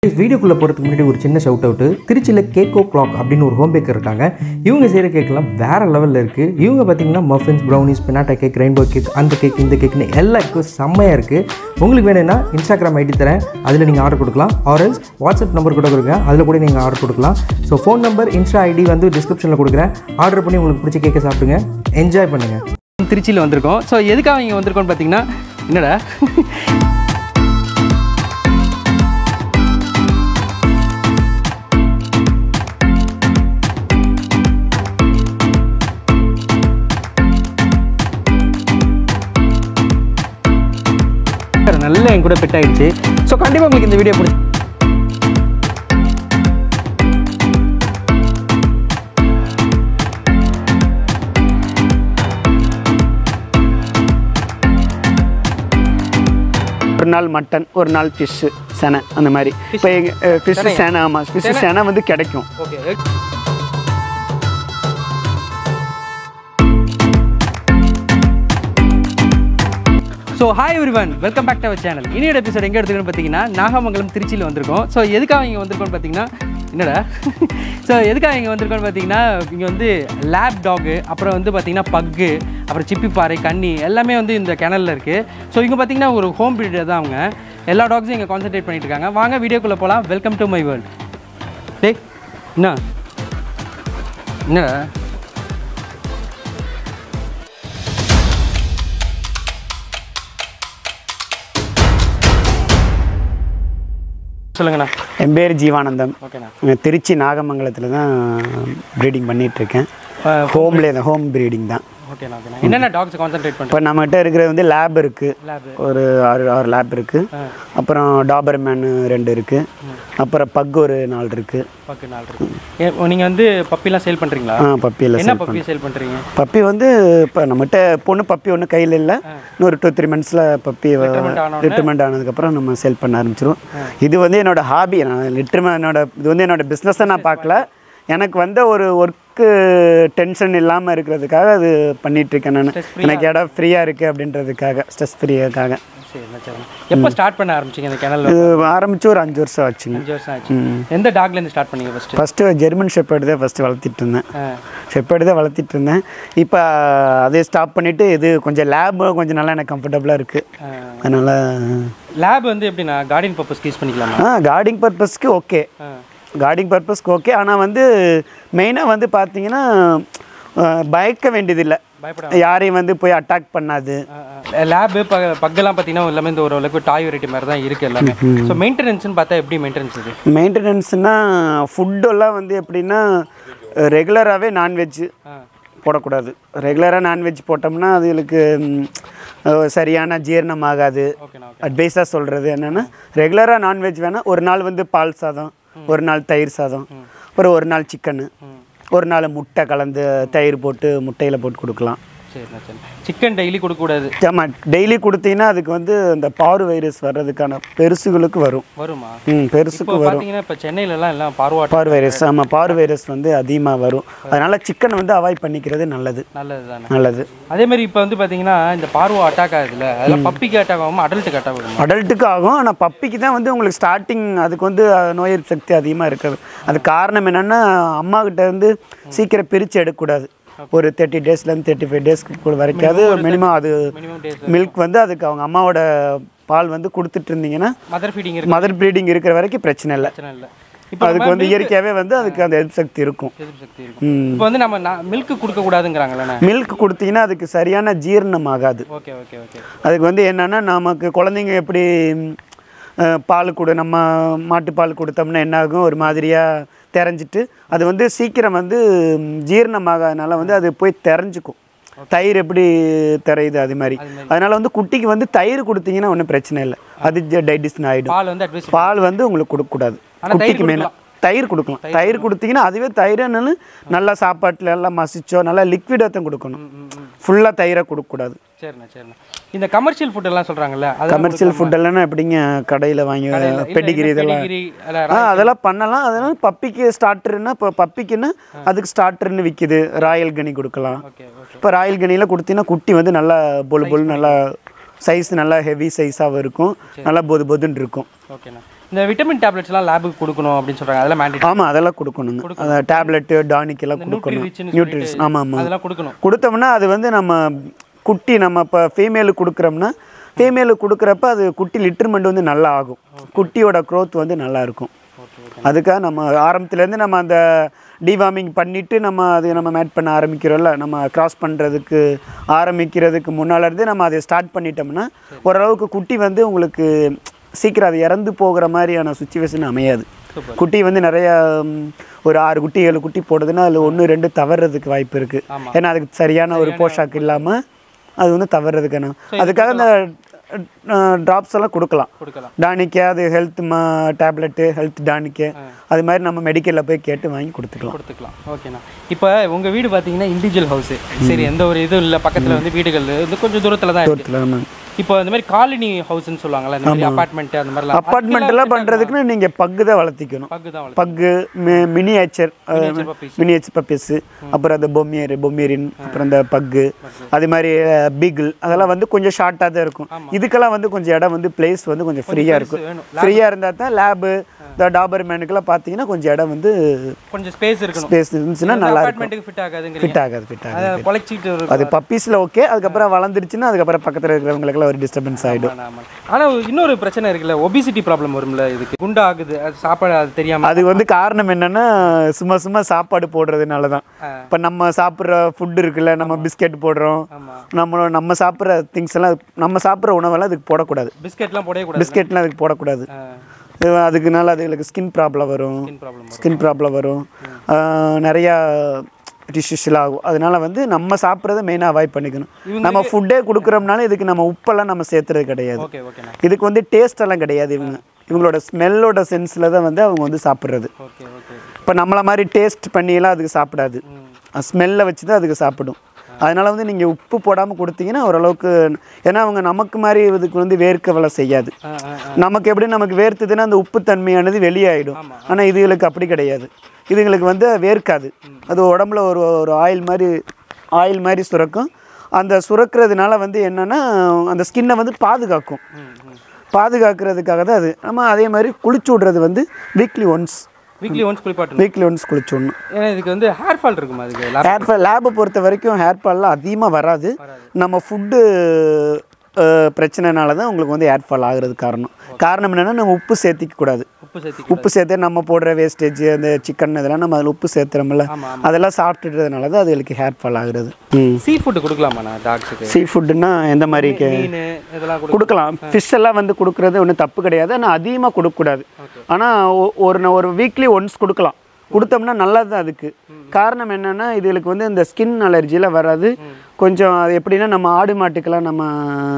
வீடியோக்குள்ளே போகிறதுக்கு முன்னாடி ஒரு சின்ன ஷவுட் அவுட்டு திருச்சியில் கேக்கோ கிளாக் அப்படின்னு ஒரு ஹோம் பேக்கர் இருக்காங்க இவங்க செய்கிற கேக்கெல்லாம் வேறு லெவலில் இருக்குது இவங்க பார்த்தீங்கன்னா muffins brownies piñata cake rainbow cake அந்த கேக் இந்த கேக்னு எல்லா கேக்கும் செம்மையாக இருக்குது உங்களுக்கு வேணும்னா இன்ஸ்டாகிராம் ஐடி தரேன் அதில் நீங்கள் ஆர்டர் கொடுக்கலாம் ஆர்எல்ஸ் வாட்ஸ்அப் நம்பர் கூட கொடுங்க அதில் கூட நீங்கள் ஆர்டர் கொடுக்கலாம் so phone number insta ID வந்து டிஸ்கிரிப்ஷனில் கொடுக்குறேன் ஆர்டர் பண்ணி உங்களுக்கு பிடிச்ச கேக்கை சாப்பிடுங்க என்ஜாய் பண்ணுங்கள் திருச்சியில் வந்திருக்கோம் ஸோ எதுக்காக இங்கே வந்திருக்கோம்னு பார்த்தீங்கன்னா என்னடா நல்லா என் கூட பெட் ஆயிடுச்சு ஸோ கண்டிப்பாக உங்களுக்கு இந்த வீடியோ பிடிச்சி ஒரு நாள் மட்டன் ஒரு நாள் ஃபிஷ்ஷு செனை அந்த மாதிரி இப்போ எங்கள் ஃபிஷ்ஷு செனையா? செனை ஆமாம் ஃபிஷ்ஷு செனை வந்து கிடைக்கும் okay so hi everyone welcome back to our channel இனியோட எபிசோட் எங்கே எடுத்துக்கணும் பார்த்தீங்கன்னா நாகமங்கலம் திருச்சியில் வந்திருக்கோம் ஸோ எதுக்காக இங்கே வந்திருக்கோம்னு பார்த்தீங்கன்னா என்னடா ஸோ எதுக்காக இங்கே வந்திருக்கோம்னு பார்த்தீங்கன்னா இங்கே வந்து லேப் டாகு அப்புறம் வந்து பார்த்தீங்கன்னா பக்கு அப்புறம் சிப்பி பாறை கன்னி எல்லாமே வந்து இந்த கிணல்ல இருக்குது ஸோ இங்கே பார்த்தீங்கன்னா ஒரு ஹோம் பிரீடர் தான் அவங்க எல்லா டாக்ஸும் இங்கே கான்சென்ட்ரேட் பண்ணிட்டு இருக்காங்க வாங்க வீடியோக்குள்ளே போகலாம் வெல்கம் டு மை வேர்ல்ட் டேய் என்ன என்னடா சொல்லுங்கண்ணா என் பேர் ஜீவானந்தம் ஓகேண்ணா நான் திருச்சி நாகமங்கலத்தில் தான் ப்ரீடிங் பண்ணிகிட்ருக்கேன் ஹோம்லேயே தான் ஹோம் ப்ரீடிங் தான் ஓகேண்ணா ஓகேண்ணா என்னென்ன டாக்ஸ் கான்சென்ட்ரேட் இப்போ பண்ணுறோம் நம்மகிட்ட இருக்கிறது வந்து லேப் இருக்குது லேபு ஒரு ஆறு ஆறு லேப் இருக்குது அப்புறம் டாபர் மேனு ரெண்டு இருக்குது அப்புறம் பக் ஒரு நாலு இருக்குது ஓகே நாலு இருக்கு ஏ நீங்கள் வந்து பப்பிலாம் சேல் பண்ணுறீங்களா ஆ பப்பியில் என்ன பப்பி சேல் பண்ணுறீங்க பப்பி வந்து இப்போ நம்மகிட்ட பொண்ணு பப்பி ஒன்றும் கையில் இல்லை இன்னொரு டூ த்ரீ மந்த்ஸில் பப்பி Retirement ஆன ரிட்டர்மெண்ட் ஆனதுக்கப்புறம் நம்ம சேல் பண்ண ஆரம்பிச்சிருவோம் இது வந்து என்னோட ஹாபி நான் லிட்டர்மெண்ட் என்னோட இது வந்து என்னோட பிஸ்னஸை நான் பார்க்கல எனக்கு வந்த ஒரு ஒர்க்கு டென்ஷன் இல்லாமல் இருக்கிறதுக்காக அது பண்ணிட்டு இருக்கேன் நான் எனக்கு இடம் ஃப்ரீயாக இருக்குது அப்படின்றதுக்காக ஸ்ட்ரெஸ் ஃப்ரீயாக்காக சரிண்ணா சரிண்ணா எப்போ ஸ்டார்ட் பண்ண ஆரம்பிச்சிங்க இந்த கிணல் இது ஆரம்பிச்சு ஒரு அஞ்சு வருஷம் ஆச்சுங்க அஞ்சு வருஷம் ஆச்சு எந்த டாக்லேருந்து ஸ்டார்ட் பண்ணீங்க ஃபஸ்ட்டு ஃபஸ்ட்டு ஜெர்மன் ஷெப்பர்டு தான் ஃபஸ்ட்டு வளர்த்திட்டு இருந்தேன் ஷெப்பர்டு தான் வளர்த்திட்டு இருந்தேன் இப்போ அதே ஸ்டாப் பண்ணிவிட்டு இது கொஞ்சம் லேப் கொஞ்சம் நல்லா எனக்கு கம்ஃபர்டபுளாக இருக்குது அதனால் லேப் வந்து எப்படிண்ணா கார்டன் பர்பஸ்க்கு யூஸ் பண்ணிக்கலாமா ஆ கார்டிங் பர்பஸ்க்கு ஓகே ஆ. கார்டிங் பர்பஸ்க்கு ஓகே ஆனால் வந்து மெயினாக வந்து பார்த்தீங்கன்னா அஹ், பயக்க வேண்டியதில்லை பயப்பட யாரையும் வந்து போய் அட்டாக் பண்ணாது லேபு ப பக்கெல்லாம் பார்த்தீங்கன்னா எல்லாமே இந்த ஓரளவுக்கு டாய் வெரைட்டி மாதிரி தான் இருக்குது எல்லாமே ஸோ மெயின்டெனன்ஸ்னு பார்த்தா எப்படி மெயின்டெனன்ஸ் இது மெயின்டெனன்ஸ்னால் ஃபுட்டெல்லாம் வந்து எப்படின்னா ரெகுலராகவே நான்வெஜ்ஜு ஆ போடக்கூடாது ரெகுலராக நான்வெஜ் போட்டோம்னா அதுகளுக்கு ம், அஹ், சரியான ஜீரணம் ஆகாது ஓகேண்ணா ஓகே அட்வைஸாக சொல்கிறது என்னென்னா ரெகுலராக நான்வெஜ் வேணால் ஒரு நாள் வந்து பால் சாதம் ஒரு நாள் தயிர் சாதம் அப்புறம் ஒரு நாள் சிக்கனு ஒரு நாள் முட்டை கலந்து தயிர் போட்டு முட்டையில் போட்டு கொடுக்கலாம் சரிண்ணா சரி சிக்கன் டெய்லி கொடுக்கக்கூடாது ஆமாம் டெய்லி கொடுத்தீங்கன்னா அதுக்கு வந்து இந்த பாரு வைரஸ் வர்றதுக்கான பெருசுகளுக்கு வரும் வருமா ம் பெருசுக்கு இப்போ பார்த்தீங்கன்னா இப்போ சென்னையிலலாம் எல்லாம் பார்வாட் பார் வைரஸ் ஆமாம் பார் வைரஸ் வந்து அதிகமாக வரும் அதனால் சிக்கனை வந்து அவாய்ட் பண்ணிக்கிறது நல்லது நல்லது தானே நல்லது அதே மாதிரி இப்போ வந்து பார்த்தீங்கன்னா இந்த பார்வோ அட்டாக் ஆகுதுல்ல அதெல்லாம் பப்பிக்கு அட்டாக் ஆகாமல் அடல்ட்டுக்கு அட்டாக் ஆகுமா அடல்ட்டுக்கு ஆகும் ஆனால் பப்பிக்கு தான் வந்து உங்களுக்கு ஸ்டார்டிங் அதுக்கு வந்து அஹ், நோய் எதிர்ப்பு சக்தி அதிகமாக இருக்குது அது காரணம் என்னென்னா அம்மா கிட்ட இருந்து சீக்கிரம் பிரித்து எடுக்கக்கூடாது ஒரு தேர்ட்டி டேஸ்லேருந்து தேர்ட்டி ஃபைவ் டேஸ்க்கு வரைக்கும் அது மினிமம் அது மினிமம் டேஸ் மில்க் வந்து அதுக்கு அவங்க அம்மாவோட பால் வந்து கொடுத்துட்டு இருந்தீங்கன்னா மதர் ஃபீடிங் இருக்கு மதர் ப்ரீடிங் இருக்கிற வரைக்கும் பிரச்சனை இல்லை பிரச்சனை இல்லை இப்போ அதுக்கு வந்து இயற்கையாகவே வந்து அதுக்கு அந்த எதிர்ப்பு சக்தி இருக்கும் எதிர்ப்பு சக்தி இருக்கும் இப்போ வந்து நம்ம மில்க் கொடுக்கக்கூடாதுங்கிறாங்களே மில்க் கொடுத்தீங்கன்னா அதுக்கு சரியான ஜீரணம் ஆகாது ஓகே ஓகே ஓகே அதுக்கு வந்து என்னன்னா நமக்கு குழந்தைங்க எப்படி ம், அஹ், பால் கொடு நம்ம மாட்டுப்பால் கொடுத்தோம்னா என்ன ஆகும் ஒரு மாதிரியாக தெரிஞ்சிட்டு அது வந்து சீக்கிரம் வந்து ம், ஜீரணமாகாதனால வந்து அது போய் தெரிஞ்சுக்கும் தயிர் எப்படி தெரியுது அது மாதிரி அதனால வந்து குட்டிக்கு வந்து தயிர் கொடுத்தீங்கன்னா ஒன்றும் பிரச்சனை இல்லை அது டைஜஷன் ஆகிடும் பால் வந்து அட்வைஸ் பால் வந்து உங்களுக்கு கொடுக்கக்கூடாது ஆனா தயிர் குட்டிக்கு மேலே தயிர் கொடுக்கலாம் தயிர் கொடுத்தீங்கன்னா அதுவே தயிர்னாலும் நல்லா சாப்பாட்டில் எல்லாம் மசிச்சோ நல்லா லிக்விடாக தான் கொடுக்கணும் ஃபுல்லாக தயிரை கொடுக்கக்கூடாது சரிண்ணா சரிண்ணா இந்த கமர்ஷியல் ஃபுட் எல்லாம் சொல்கிறாங்கல்ல அது கமர்ஷியல் ஃபுட் எல்லாம் எப்படிங்க கடையில் வாங்கி பெடிகிரி இதெல்லாம் ஆ அதெல்லாம் பண்ணலாம் அதெல்லாம் பப்பிக்கு ஸ்டார்டர்னா இப்போ பப்பிக்குன்னா அதுக்கு ஸ்டார்டர்னு விற்கிது ராயல் கனி கொடுக்கலாம் ஓகே ஓகே இப்போ ராயல் கனியில் கொடுத்தீங்கன்னா குட்டி வந்து நல்லா பொல் பொல் நல்லா சைஸ் நல்லா ஹெவி சைஸாகவும் இருக்கும் நல்லா பொது பொதுன்னு இருக்கும் ஓகேண்ணா இந்த விட்டமின் டேப்லெட்ஸ்லாம் லேபுக்கு கொடுக்கணும் அப்படின்னு சொல்றாங்க அதெல்லாம் மேண்டேட் ஆமாம் அதெல்லாம் கொடுக்கணுங்க அந்த டேப்லெட்டு டானிக் எல்லாம் கொடுக்கணும் ரிச்னு நியூட்ரிஸ் ஆமாம் ஆமாம் அதெல்லாம் கொடுக்கணும் கொடுத்தோம்னா அது வந்து நம்ம குட்டி நம்ம இப்போ ஃபீமேலுக்கு கொடுக்குறோம்னா ஃபீமேலுக்கு கொடுக்குறப்ப அது குட்டி லிட்டர்மெண்ட் வந்து நல்லா ஆகும் குட்டியோட growth வந்து நல்லா இருக்கும் அதுக்காக நம்ம ஆரம்பத்துலேருந்து நம்ம அந்த டிவார்மிங் பண்ணிவிட்டு நம்ம அது நம்ம மேட் பண்ண ஆரம்பிக்கிறோம்ல நம்ம கிராஸ் பண்ணுறதுக்கு ஆரம்பிக்கிறதுக்கு முன்னால இருந்தே நம்ம அதை ஸ்டார்ட் பண்ணிட்டோம்னா ஓரளவுக்கு குட்டி வந்து உங்களுக்கு சீக்கிரம் அது இறந்து போகிற மாதிரியான சுச்சுவேஷன் அமையாது குட்டி வந்து நிறைய ம், ஒரு ஆறு குட்டி ஏழு குட்டி போடுதுன்னா அதில் ஒன்று ரெண்டு தவறுறதுக்கு வாய்ப்பு இருக்குது ஏன்னா அதுக்கு சரியான ஒரு போஷாக்கு இல்லாமல் அது வந்து தவறுறதுக்கான அதுக்காக இந்த ட்ராப்ஸ் எல்லாம் கொடுக்கலாம் கொடுக்கலாம் டானிக்கு அது ஹெல்த் மா டேப்லெட்டு ஹெல்த் டானிக்கு அது மாதிரி நம்ம மெடிக்கலில் போய் கேட்டு வாங்கி கொடுத்துக்கலாம் கொடுத்துக்கலாம் ஓகேண்ணா இப்போ உங்க வீடு பார்த்தீங்கன்னா இண்டிவிஜுவல் ஹவுஸ் சரி எந்த ஒரு இதுவும் இல்லை பக்கத்துல வந்து வீடுகள் வந்து கொஞ்சம் தூரத்துல தான் இருக்கு தூரத்தில் நம்ம இப்போ இந்த மாதிரி காலனி ஹவுஸ்னு சொல்லுவாங்கல்ல இந்த மாதிரி அபார்ட்மெண்ட் அந்த மாதிரிலாம் அப்பார்ட்மெண்ட் எல்லாம் பண்ணுறதுக்குன்னு நீங்கள் பக்கு தான் வளர்த்திக்கணும் பக்கு தான் வளர்த்து பக்கு மினியேச்சர் puppies. மினியேச்சர் பப்பீஸு அப்புறம் அந்த பொம்மியர் பொம்மியரின் அப்புறம் இந்த பக்கு அது மாதிரி பீகிள் அதெல்லாம் வந்து கொஞ்சம் ஷார்ட்டாக தான் இருக்கும் இதுக்கெல்லாம் வந்து கொஞ்சம் இடம் வந்து பிளேஸ் வந்து கொஞ்சம் ஃப்ரீயாக இருக்கும் வேணும். ஃப்ரீயாக இருந்தால் தான் லேபு இந்த டாபர் மேனுக்கெல்லாம் பார்த்தீங்கன்னா கொஞ்சம் இடம் வந்து கொஞ்சம் ஸ்பேஸ் இருக்கணும் ஸ்பேஸ் இருந்துச்சுன்னா நல்லா இருக்கும் அபார்ட்மெண்ட்டுக்கு ஃபிட் ஆகாதுங்கிறீங்க ஃபிட் ஆகாது ஃபிட் ஆகாது அதை பொழைச்சிட்டு இருக்கும் அது பப்பீஸில் ஓகே அதுக்கப்புறம் வளர்ந்துருச்சுன்னா அதுக்கப்புறம் பக்கத்தில் இருக்கிறவங்களுக்குலாம் ஒரு டிஸ்டர்பன்ஸ் ஆகிடும் ஆமா, ஆமா. ஆனா இன்னொரு பிரச்சனை இருக்குல்ல ஒபிசிட்டி ப்ராப்ளம் வரும்ல இதுக்கு குண்டா ஆகுது அது சாப்பாடு அது தெரியாம அது வந்து காரணம் என்னன்னா சும்மா சும்மா சாப்பாடு போடுறதுனால தான் இப்போ நம்ம சாப்பிட்ற ஃபுட் இருக்குல்ல நம்ம பிஸ்கெட் போடுறோம் ஆமா நம்ம நம்ம சாப்பிட்ற திங்ஸ் எல்லாம் நம்ம சாப்பிட்ற உணவெல்லாம் அதுக்கு போடக்கூடாது பிஸ்கெட்லாம் போடவே கூடாது பிஸ்கெட்லாம் அதுக்கு போடக்கூடாது இது அதுக்குனால அதுகளுக்கு ஸ்கின் ப்ராப்ளம் வரும் ஸ்கின் ப்ராப்ளம் ஸ்கின் ப்ராப்ளம் வரும் ஆஹ் நிறையா டிஷ்யூஸ்லாம் ஆகும் அதனால வந்து நம்ம சாப்பிட்றத மெயினாக அவாய்ட் பண்ணிக்கணும் நம்ம ஃபுட்டே கொடுக்குறோம்னால இதுக்கு நம்ம உப்பெல்லாம் நம்ம சேர்த்துறது கிடையாது ஓகே ஓகேண்ணா இதுக்கு வந்து டேஸ்ட் எல்லாம் கிடையாது இவங்க இவங்களோட ஸ்மெல்லோட சென்ஸில் தான் வந்து அவங்க வந்து சாப்பிட்றது ஓகே ஓகே இப்போ நம்மள மாதிரி டேஸ்ட் பண்ணியெல்லாம் அதுக்கு சாப்பிடாது ஸ்மெல்லை வச்சு தான் அதுக்கு சாப்பிடும் அதனால வந்து நீங்கள் உப்பு போடாமல் கொடுத்தீங்கன்னா ஓரளவுக்கு ஏன்னா அவங்க நமக்கு மாதிரி இதுக்கு வந்து வேர்க்க வேலை செய்யாது ஆ ஆ நமக்கு எப்படி நமக்கு வேர்த்துதுன்னா அந்த உப்பு தன்மையானது வெளியாயிடும் ஆனால் இதுகளுக்கு அப்படி கிடையாது இதுங்களுக்கு வந்து வேர்க்காது அது உடம்புல ஒரு ஒரு ஆயில் மாதிரி ஆயில் மாதிரி சுரக்கும் அந்த சுரக்கிறதுனால வந்து என்னென்னா அந்த ஸ்கின்னை வந்து பாதுகாக்கும் பாதுகாக்கிறதுக்காக தான் அது நம்ம அதே மாதிரி குளிச்சு விட்றது வந்து வீக்லி ஒன்ஸ் வீக்லி ஒன்ஸ் குளிப்பாட்டணும் வீக்லி ஒன்ஸ் குளிச்சு விடணும் ஏன்னா இதுக்கு வந்து ஹேர் ஃபால் இருக்குமா அதுக்கு lab- ஹேர் ஃபால் லேபை பொறுத்த வரைக்கும் ஹேர் ஃபால்லாம் அதிகமாக வராது நம்ம ஃபுட்டு பிரச்சனைனால தான் உங்களுக்கு வந்து ஹேர் ஃபால் ஆகுறது காரணம் காரணம் என்னென்னா நம்ம உப்பு சேர்த்திக்க கூடாது உப்பு சேர்த்தி உப்பு சேர்த்து நம்ம போடுற வேஸ்டேஜ் அந்த சிக்கன் இதெல்லாம் நம்ம அதில் உப்பு சேர்த்துறோம்ல ஆமா, அதெல்லாம் சாப்பிட்டுறதுனால தான் அதுகளுக்கு ஹேர் ஃபால் ஆகுறது சீ ஃபுட் கொடுக்கலாமாண்ணா டாக்ஸுக்கு சீ ஃபுட்டுன்னா எந்த மாதிரி கே- மீன் இதெல்லாம் கொடு கொடுக்கலாம் ஃபிஷ் எல்லாம் வந்து கொடுக்குறது ஒன்றும் தப்பு கிடையாது ஆனால் அதிகமாக கொடுக்கக்கூடாது ஆனால் ஒரு ந- ஒரு வீக்லி ஒன்ஸ் கொடுக்கலாம் கொடுத்தோம்னா நல்லது தான் அதுக்கு காரணம் என்னென்னா இதுகளுக்கு வந்து இந்த ஸ்கின் அலர்ஜிலாம் வராது கொஞ்சம் அது எப்படின்னா நம்ம ஆடு மாட்டுக்கெல்லாம் நம்ம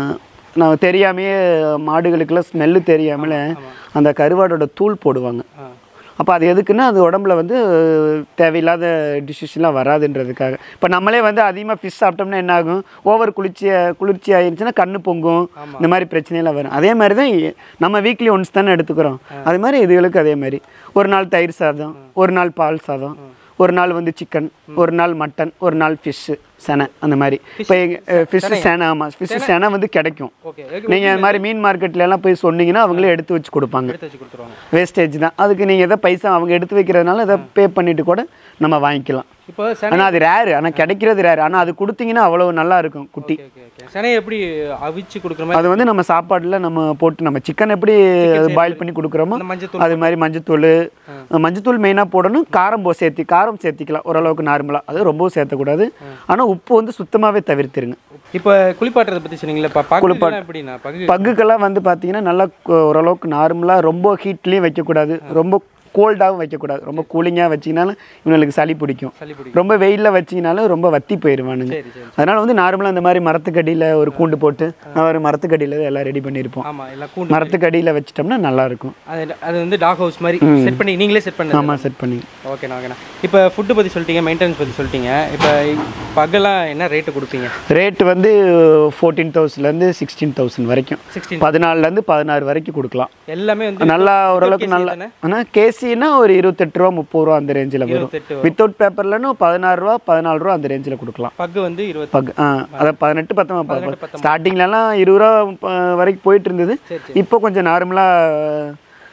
நான் தெரியாமையே மாடுகளுக்கெல்லாம் ஸ்மெல்லு தெரியாமல் அந்த கருவாடோட தூள் போடுவாங்க அப்போ அது எதுக்குன்னா அது உடம்புல வந்து தேவையில்லாத டிஷ்யூஸ்லாம் வராதுன்றதுக்காக இப்போ நம்மளே வந்து அதிகமாக ஃபிஷ் சாப்பிட்டோம்னா என்ன ஆகும் ஓவர் குளிர்ச்சி குளிர்ச்சி ஆயிருச்சுன்னா கண்ணு பொங்கும் இந்த மாதிரி பிரச்சனையெல்லாம் வரும் அதே மாதிரி தான் இ- நம்ம வீக்லி ஒன்ஸ் தானே எடுத்துக்கிறோம் அது மாதிரி இதுகளுக்கு அதே மாதிரி ஒரு நாள் தயிர் சாதம் ஒரு நாள் பால் சாதம் ஒரு நாள் வந்து சிக்கன் ஒரு நாள் மட்டன் ஒரு நாள் ஃபிஷ்ஷு செனை அந்த மாதிரி இப்போ ஃபிஷ்ஷு செனை ஆமாம் ஃபிஷ்ஷு செனை வந்து கிடைக்கும் ஓகே நீங்கள் இந்த மாதிரி மீன் மார்க்கெட்ல எல்லாம் போய் சொன்னீங்கன்னா அவங்களே எடுத்து வச்சு கொடுப்பாங்க எடுத்து வச்சு கொடுத்துருவாங்க வேஸ்டேஜ் தான் அதுக்கு நீங்கள் எதை பைசா அவங்க எடுத்து வைக்கிறதுனால எதை பே பண்ணிட்டு கூட நம்ம வாங்கிக்கலாம் இப்போ சனை ஆனால் அது ரேரு ஆனால் கிடைக்கிறது ரேரு ஆனால் அது கொடுத்தீங்கன்னா அவ்வளோ நல்லா இருக்கும் குட்டி ஓகே ஓகே சனையை எப்படி அவிச்சு கொடுக்குற மாதிரி அது வந்து நம்ம சாப்பாட்டில் நம்ம போட்டு நம்ம சிக்கன் எப்படி பாயில் பண்ணி கொடுக்குறோமோ அந்த மஞ்சள் அது மாதிரி மஞ்சத்தூள் மஞ்சத்தூள் மெயினாக போடணும் காரம் போ சேர்த்தி காரம் சேர்த்திக்கலாம் ஓரளவுக்கு நார்மலாக அது ரொம்பவும் சேர்த்தக்கூடாது ஆனால் உப்பு வந்து சுத்தமாகவே தவிர்த்துருங்க இப்போ குளிப்பாட்டுறதை பற்றி சொன்னீங்களா இப்போ பகுதிலாம் எப்படிண்ணா பகு பக்குக்கெல்லாம் வந்து பார்த்தீங்கன்னா நல்லா கு- ஓரளவுக்கு நார்மலாக ரொம்ப ஹீட்லேயும் வைக்கக்கூடாது ரொம்ப கோல்டாகவும் வைக்கக்கூடாது ரொம்ப கூலிங்காக வச்சிங்கனாலும் இவங்களுக்கு சளி பிடிக்கும் சளி பிடிக்கும் ரொம்ப வெயிலில் வச்சிங்கனாலும் ரொம்ப வத்தி போயிடுவானுங்க சரி சரி அதனால் வந்து நார்மலாக இந்த மாதிரி மரத்துக்கடியில் ஒரு கூண்டு போட்டு நான் ஒரு மரத்துக்கடியில் எல்லாம் ரெடி பண்ணியிருப்போம் ஆமாம் எல்லாம் கூண்டு மரத்துக்கடியில் வச்சிட்டோம்னா நல்லாயிருக்கும் அது அது வந்து டாக் ஹவுஸ் மாதிரி செட் பண்ணி நீங்களே செட் பண்ணது ஆமாம் செட் பண்ணி ஓகேண்ணா ஓகேண்ணா இப்போ ஃபுட்டு பற்றி சொல்லிட்டீங்க மெயின்டெனன்ஸ் பற்றி சொல்லிட்டீங்க இப்போ பகலாம் என்ன ரேட்டு கொடுப்பீங்க ரேட் வந்து ஃபோர்டீன் தௌசண்ட்லேருந்து சிக்ஸ்டீன் தௌசண்ட் வரைக்கும் சிக்ஸ்டீன் பதினாலுலேருந்து பதினாறு வரைக்கும் கொடுக்கலாம் எல்லாமே வந்து நல்லா ஓரளவுக்கு KC நல்லா தானே? ஆனால் கேசின்னா ஒரு இருபத்தெட்டு ரூபா முப்பது ரூபா அந்த ரேஞ்சில் வரும் இருபத்தெட்டு வித்தவுட் பேப்பர்லன்னு பதினாறு ரூபா பதினாலு ரூபா அந்த ரேஞ்சில் கொடுக்கலாம் பக்கு வந்து இருபத்தி பக் ஆ அதை பதினெட்டு பத்தொம்பது ஸ்டார்டிங்லலாம் இருபது ரூபா ப- வரைக்கும் போயிட்டு இருந்தது சரி, இப்போ கொஞ்சம் நார்மலாக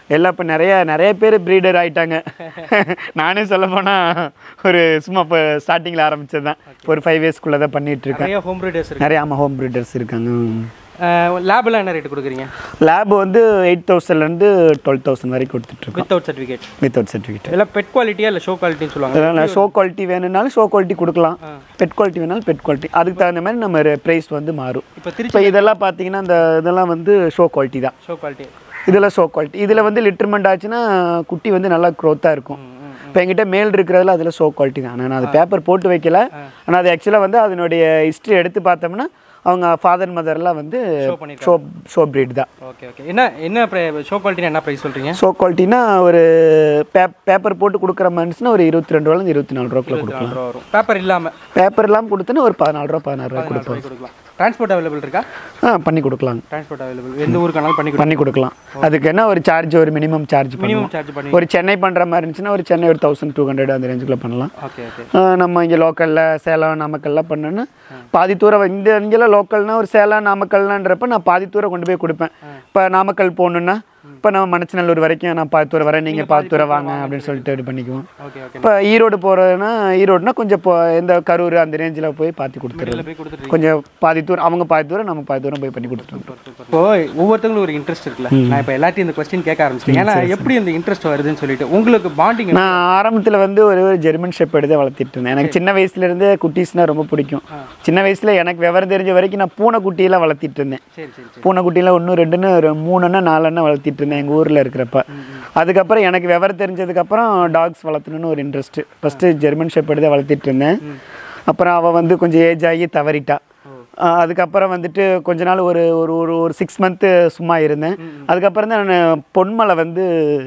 எல்லாம் இப்போ நிறைய நிறைய பேர் ப்ரீடர் ஆயிட்டாங்க நானே சொல்ல போனால் ஒரு சும்மா இப்போ ஸ்டார்டிங்கில் ஆரம்பிச்சது தான் ஒரு ஃபைவ் இயர்ஸ்க்குள்ளே தான் பண்ணிட்டு இருக்கேன் நிறைய ஹோம் ப்ரீடர்ஸ் இருக்கு நிறைய ஆமாம் ஹோம் ப்ரீடர்ஸ் இருக்காங்க லேப்லாம் என்ன ரேட் கொடுக்குறீங்க லேப் வந்து எயிட் தௌசண்ட்லேருந்து டுவெல் தௌசண்ட் வரைக்கும் கொடுத்துட்ருக்கோம் வித்தவுட் சர்டிஃபிகேட் வித்தவுட் சர்டிஃபிகேட் எல்லாம் பெட் குவாலிட்டியா இல்லை ஷோ குவாலிட்டின்னு சொல்லுவாங்க அதனால் ஷோ குவாலிட்டி வேணும்னாலும் ஷோ குவாலிட்டி கொடுக்கலாம் பெட் குவாலிட்டி வேணாலும் பெட் குவாலிட்டி அதுக்கு தகுந்த மாதிரி நம்ம ப்ரைஸ் வந்து மாறும் இப்போ திருச்சி இப்போ இதெல்லாம் பார்த்தீங்கன்னா இந்த இதெல்லாம் வந்து ஷோ குவாலிட்டி தான் ஷோ குவாலிட்டி இதில் ஷோ குவாலிட்டி இதில் வந்து லிட்டர்மெண்ட் ஆச்சுன்னா குட்டி வந்து நல்லா க்ரோத்தாக இருக்கும் இப்போ எங்கிட்ட மேல் இருக்கிறதுல அதில் ஷோ குவாலிட்டி தான் ஆனால் நான் அது பேப்பர் போட்டு வைக்கல ஆனால் அது ஆக்சுவலாக வந்து அதனுடைய ஹிஸ்ட்ரி எடுத்து பார்த்தோம்னா அவங்க ஃபாதர் மதர்லாம் வந்து ஷோ ஷோ breed தான் ஓகே ஓகே என்ன என்ன ஷோ குவாலிட்டினா என்ன ப்ரைஸ் சொல்றீங்க ஷோ குவாலிட்டினா ஒரு பேப் பேப்பர் போட்டு கொடுக்குற மாதிரினா ஒரு இருபத்தி ரெண்டு ரூபாலேருந்து இருபத்தி நாலு ரூபாக்குள்ள கொடுக்கலாம் நாலு ரூபா வரும் பேப்பர் இல்லாம பேப்பர் எல்லாம் கொடுத்தோன்னா ஒரு பதினாலு ரூபா பதினாறு ரூபாய் கொடுப்போம் ரூபாய் கொடுக்கலாம் டிரான்ஸ்போர்ட் அவைலபிள் இருக்கா ஆ பண்ணி கொடுக்கலாங்க டிரான்ஸ்போர்ட் அவைலபிள் எந்த ஊருக்கானாலும் பண்ணி கொடுக்கலாம் பண்ணி கொடுக்கலாம் அதுக்கு என்ன ஒரு சார்ஜ் ஒரு மினிமம் சார்ஜ் பண்ணுவோம் மினிமம் சார்ஜ் பண்ணி ஒரு சென்னை பண்ணுற மாதிரி இருந்துச்சுன்னா ஒரு சென்னை ஒரு தௌசண்ட் டூ ஹண்ட்ரட் அந்த ரேஞ்சுக்குள்ள பண்ணலாம் ஓகே ஓகே ஆ, நம்ம இங்கே லோக்கலில் சேலம் நாமக்கல்லாம் பண்ணோன்னா பாதி தூரம் இந்த இங்கெல்லாம் லோக்கல்னா ஒரு சேலம் நாமக்கல்னான்றப்ப நான் பாதி தூரம் கொண்டு போய் கொடுப்பேன் இப்போ நாமக்கல் போகணுன்னா இப்போ நம்ம மணச்சநல்லூர் வரைக்கும் நான் பாதி தூரம் வரேன் நீங்கள் பாதி தூரம் வாங்க அப்படின்னு சொல்லிட்டு இது பண்ணிக்குவோம் ஓகே ஓகே இப்போ ஈரோடு போகிறதுனா ஈரோடுனா கொஞ்சம் இப்போ எந்த கரூர் அந்த ரேஞ்சில் போய் பார்த்து கொடுத்துருவோம் இதில் போய் கொடுத்துட்டு கொஞ்சம் பாதி தூரம் அவங்க பாதி தூரம் நம்ம பாதி தூரம் போய் பண்ணி கொடுத்துருவோம் இப்போ ஒவ்வொருத்தங்களும் ஒரு இன்ட்ரெஸ்ட் இருக்குல்ல நான் இப்போ எல்லாத்தையும் இந்த கொஸ்டின் கேட்க ஆரம்பிச்சிட்டேன் ஏன்னா எப்படி இந்த இன்ட்ரெஸ்ட் வருதுன்னு சொல்லிட்டு உங்களுக்கு பாண்டிங் நான் ஆரம்பத்தில் வந்து ஒரு ஒரு ஜெர்மன் ஷெப்பர்டு தான் வளர்த்திட்டு இருந்தேன் எனக்கு சின்ன வயசுலேருந்தே குட்டீஸ்னால் ரொம்ப பிடிக்கும் சின்ன வயசில் எனக்கு விவரம் தெரிஞ்ச வரைக்கும் நான் பூனைக்குட்டியெல்லாம் வளர்த்திட்டு இருந்தேன் சரி சரி சரி பூனைக்குட்டியில் ஒன்று ரெண்டுன்னு ஒரு மூணுன்னா நாலுன்னா வளர்த்திட்டு இருந்தேன் எங்கள் ஊரில் இருக்கிறப்ப அதுக்கப்புறம் எனக்கு விவரம் தெரிஞ்சதுக்கப்புறம் டாக்ஸ் வளர்த்தணும்னு ஒரு இன்ட்ரெஸ்ட்டு ஃபஸ்ட்டு ஜெர்மன் ஷெப்பர்டு தான் வளர்த்திட்டு இருந்தேன் அப்புறம் அவள் வந்து கொஞ்சம் ஏஜ் ஆகி தவறிட்டா ஆஹ் அதுக்கப்புறம் வந்துட்டு கொஞ்ச நாள் ஒரு ஒரு ஒரு ஒரு சிக்ஸ் மந்த்து சும்மா இருந்தேன் அதுக்கப்புறம் தான் நான் பொன்மலை வந்து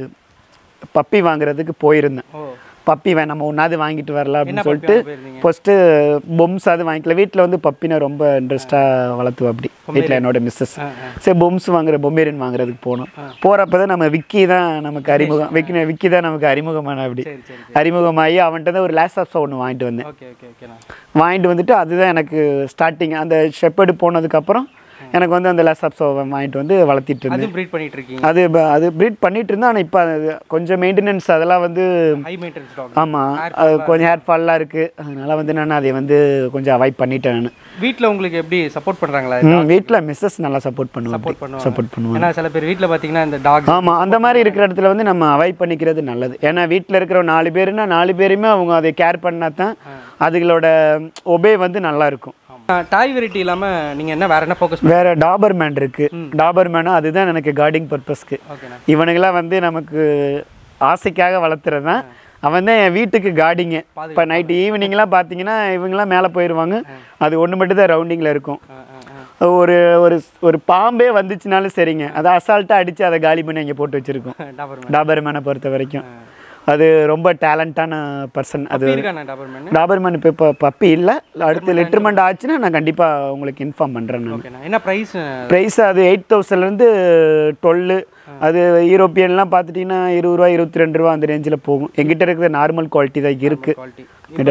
பப்பி வாங்குறதுக்கு போயிருந்தேன் ஓ பப்பி வே நம்ம ஒன்றாவது வாங்கிட்டு வரலாம் என்ன அப்படின்னு puppy சொல்லிட்டு வாங்க போயிருந்தீங்க? ஃபஸ்ட்டு பொம்ஸ் அது வாங்கிக்கல வீட்டில் வந்து பப்பினை ரொம்ப இன்ட்ரெஸ்ட்டாக வளர்த்துவோம் அப்படி வீட்டில் என்னோட மிஸ்ஸஸ் ஆ, ஆ. சரி பொம்ஸ் வாங்குற பொம்மேரியன் வாங்குறதுக்கு போனோம் போகிறப்ப தான் நம்ம விக்கி தான் நமக்கு அறிமுகம் விக்கி விக்கி தான் நமக்கு அறிமுகமான அப்படி சரி சரி அறிமுகமாகி அவன்கிட்ட தான் ஒரு லேசாப்ஸை ஒன்று வாங்கிட்டு வந்தேன் ஓகே ஓகே ஓகேண்ணா வாங்கிட்டு வந்துட்டு அதுதான் எனக்கு ஸ்டார்டிங் அந்த ஷெப்பர்டு போனதுக்கப்புறம் எனக்கு வந்து அந்த லேசாப்ஸை வாங்கிட்டு வந்து வளர்த்திட்டு இருந்தேன் அதுவும் ப்ரீட் பண்ணிட்டு இருக்கீங்க அது ப- அது ப்ரீட் பண்ணிட்டு இருந்தேன் ஆனால் இப்போ அது கொஞ்சம் மெயின்டெனன்ஸ் அதெல்லாம் வந்து ஹை மெயின்டெனன்ஸ் டாக் ஆமாம் அது கொஞ்சம் ஹேர் ஃபால்லாம் இருக்குது அதனால வந்து நான் அதை வந்து கொஞ்சம் அவாய்ட் பண்ணிட்டேன் நான் வீட்டில் உங்களுக்கு எப்படி சப்போர்ட் பண்ணுறாங்களா வீட்டில் மிஸ்ஸஸ் நல்லா சப்போர்ட் பண்ணுவாங்க சப்போர்ட் பண்ணுவாங்க சப்போர்ட் பண்ணுவாங்க ஏன்னா சில பேர் வீட்டில் பார்த்தீங்கன்னா இந்த டாக் ஆமாம் அந்த மாதிரி இருக்கிற இடத்துல வந்து நம்ம அவாய்ட் பண்ணிக்கிறது நல்லது ஏன்னா வீட்டில் இருக்கிற ஒரு நாலு பேருன்னா நாலு பேருமே அவங்க அதை கேர் பண்ணா தான் அதுகளோட ஒபே வந்து நல்லா இருக்கும் டாய் வெரைட்டி இல்லாமல் நீங்கள் என்ன வேற என்ன ஃபோக்கஸ் வேற டாபர் மேன் இருக்கு டாபர் மேனும் அதுதான் எனக்கு கார்டிங் பர்பஸ்க்கு ஓகேண்ணா இவனுங்களாம் வந்து நமக்கு ஆசைக்காக வளர்த்துறது தான் அவன் தான் என் வீட்டுக்கு கார்டிங்கு இப்போ நைட்டு ஈவினிங்லாம் பார்த்தீங்கன்னா இவங்கெல்லாம் மேலே போயிடுவாங்க அது ஒன்று மட்டும் தான் ரவுண்டிங்கில் இருக்கும் ஆ ஆ ஆ ஒரு ஒரு ஒரு பாம்பே வந்துச்சுனாலும் சரிங்க அதை அசால்ட்டாக அடித்து அதை காலி பண்ணி அங்கே போட்டு வச்சுருக்கோம் டாபர் டாபர் மேனை பொறுத்த வரைக்கும் அது ரொம்ப டேலண்டான பர்சன் அது இருக்காண்ணா டாபர் மேன் டாபர் மேன் இப்போ இப்போ பப்பி இல்லை அடுத்து லிட்டர்மெண்ட் ஆச்சுன்னா நான் கண்டிப்பாக உங்களுக்கு இன்ஃபார்ம் பண்ணுறேன் நான் ஓகேண்ணா என்ன ப்ரைஸ் ப்ரைஸ் அது எயிட் தௌசண்ட்லேருந்து டுவெல்லு அது யூரோப்பியன்லாம் பார்த்துட்டிங்கன்னா இருபது ரூபா இருபத்தி ரெண்டு ரூபா அந்த ரேஞ்சில் போகும் எங்கிட்ட இருக்கிறது நார்மல் குவாலிட்டி தான் இருக்குது குவாலிட்டி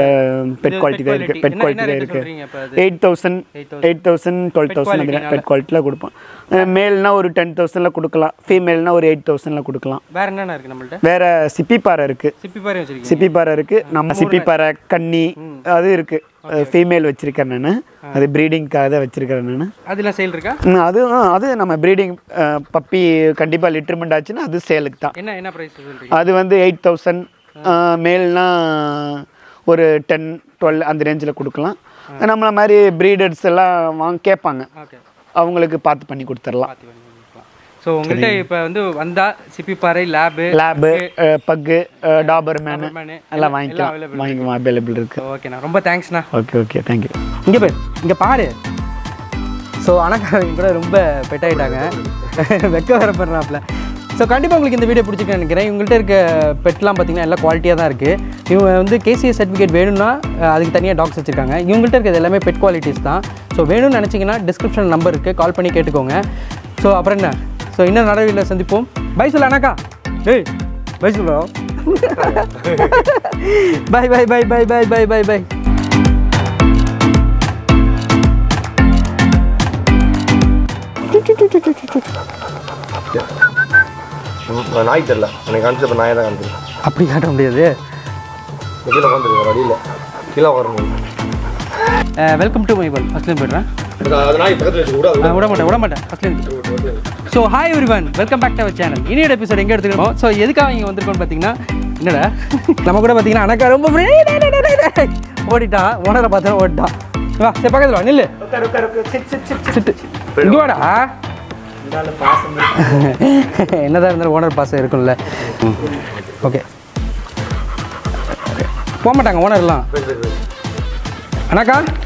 பெட் குவாலிட்டி தான் இருக்குது பெட் என்ன குவாலிட்டி தான் ரேட் இருக்குது சொல்கிறீங்க இப்போ அது eight thousand eight thousand twelve thousand அந்த பெட் குவாலிட்டியில் கொடுப்போம் மேல்னா ஒரு டென் தௌசண்டில் கொடுக்கலாம் ஃபீமேல்னா ஒரு எயிட் தௌசண்டில் கொடுக்கலாம் வேற என்னென்ன இருக்குது நம்மள்ட்ட வேற சிப்பிப்பாறை இருக்குது சிப்பி பாரு வச்சிருக்கீங்க சிப்பிப்பாறை இருக்குது நம்ம சிப்பிப்பாறை கன்னி அது இருக்குது ஃபீமேல் வச்சுருக்கேன் நான் அது ப்ரீடிங்க்காக தான் வச்சுருக்கிறேன் நான் அதெல்லாம் சேல் இருக்கா ம், அது ஆ, அது நம்ம ப்ரீடிங் பப்பி கண்டிப்பாக லிட்டர்மெண்ட் ஆச்சுன்னா அது சேலுக்கு தான் என்ன என்ன ப்ரைஸ் சொல்கிறீங்க அது வந்து எயிட் தௌசண்ட் மேல்னா ஒரு டென் டுவெல் அந்த ரேஞ்சில் கொடுக்கலாம் நம்மள மாதிரி ப்ரீடர்ஸ் எல்லாம் வாங்க கேட்பாங்க ஓகே அவங்களுக்கு பார்த்து பண்ணி கொடுத்துடலாம் பார்த்து பண்ணி ஸோ உங்கள்கிட்ட இப்போ வந்து வந்தா சிப்பிப்பாறை லேபு லேபு பக்கு டாபர் மேனு மேனு எல்லாம் வாங்கிக்கலாம் வாங்கி அவைலபிள் இருக்குது ஓகேண்ணா ரொம்ப தேங்க்ஸ்ண்ணா ஓகே ஓகே தேங்க்யூ இங்கே போய் இங்கே பாரு ஸோ அனகாரங்க கூட ரொம்ப பெட் ஆகிட்டாங்க வெக்க வர பண்ணுறாப்புல ஸோ கண்டிப்பாக உங்களுக்கு இந்த வீடியோ பிடிச்சிருக்கேன் நினைக்கிறேன் இவங்கள்ட்ட இருக்க பெட்லாம் பார்த்தீங்கன்னா எல்லாம் குவாலிட்டியாக தான் இருக்குது இவங்க வந்து கேசிஎஸ் சர்டிஃபிகேட் வேணும்னா அஹ், அதுக்கு தனியாக டாக்ஸ் வச்சுருக்காங்க இவங்கள்ட்ட இருக்கிறது எல்லாமே பெட் குவாலிட்டிஸ் தான் ஸோ வேணும்னு நினச்சிங்கன்னா டிஸ்கிரிப்ஷன் நம்பர் இருக்குது கால் பண்ணி கேட்டுக்கோங்க ஸோ அப்புறம் என்ன ஸோ இன்னும் நடவடிக்கையில் சந்திப்போம் பை சொல்ல அண்ணாக்கா ஏய் பை சொல்லுவோம் bye bye bye bye bye bye bye bye ம், நாய் தெரில எனக்கு காமிச்சு இப்போ நாயை தான் காமிச்சிருக்கேன் அப்படி காட்ட முடியாது கீழே உட்காந்துருக்கு வழியில் கீழே உட்காரணும் வெல்கம் டு மை வேர்ல்ட் ஃபஸ்ட்லேயும் போயிடுறேன் அது நாய் பக்கத்தில் வச்சு கூட ஆ, விட மாட்டேன் விட மாட்டேன் ஃபஸ்ட்லேருந்து so hi everyone welcome back to our channel இனியோட எபிசோட் எங்கே எடுத்துக்கிறோம் ஸோ எதுக்காக இங்கே வந்திருக்கோம்னு பார்த்தீங்கன்னா என்னடா நம்ம கூட பார்த்தீங்கன்னா அனக்கா ரொம்ப free. டேய், டேய், டேய், டேய், டேய். ஓடிட்டான் ஓனரை பார்த்தா ஓடிட்டான் வா சரி பக்கத்தில் வா நில்லு சிட்டு இங்கே வாடா என்னதான் இருந்தாலும் ஓனர் பாசம் இருக்கும்ல ஓகே போக மாட்டாங்க ஓனர்லாம் அண்ணாக்கா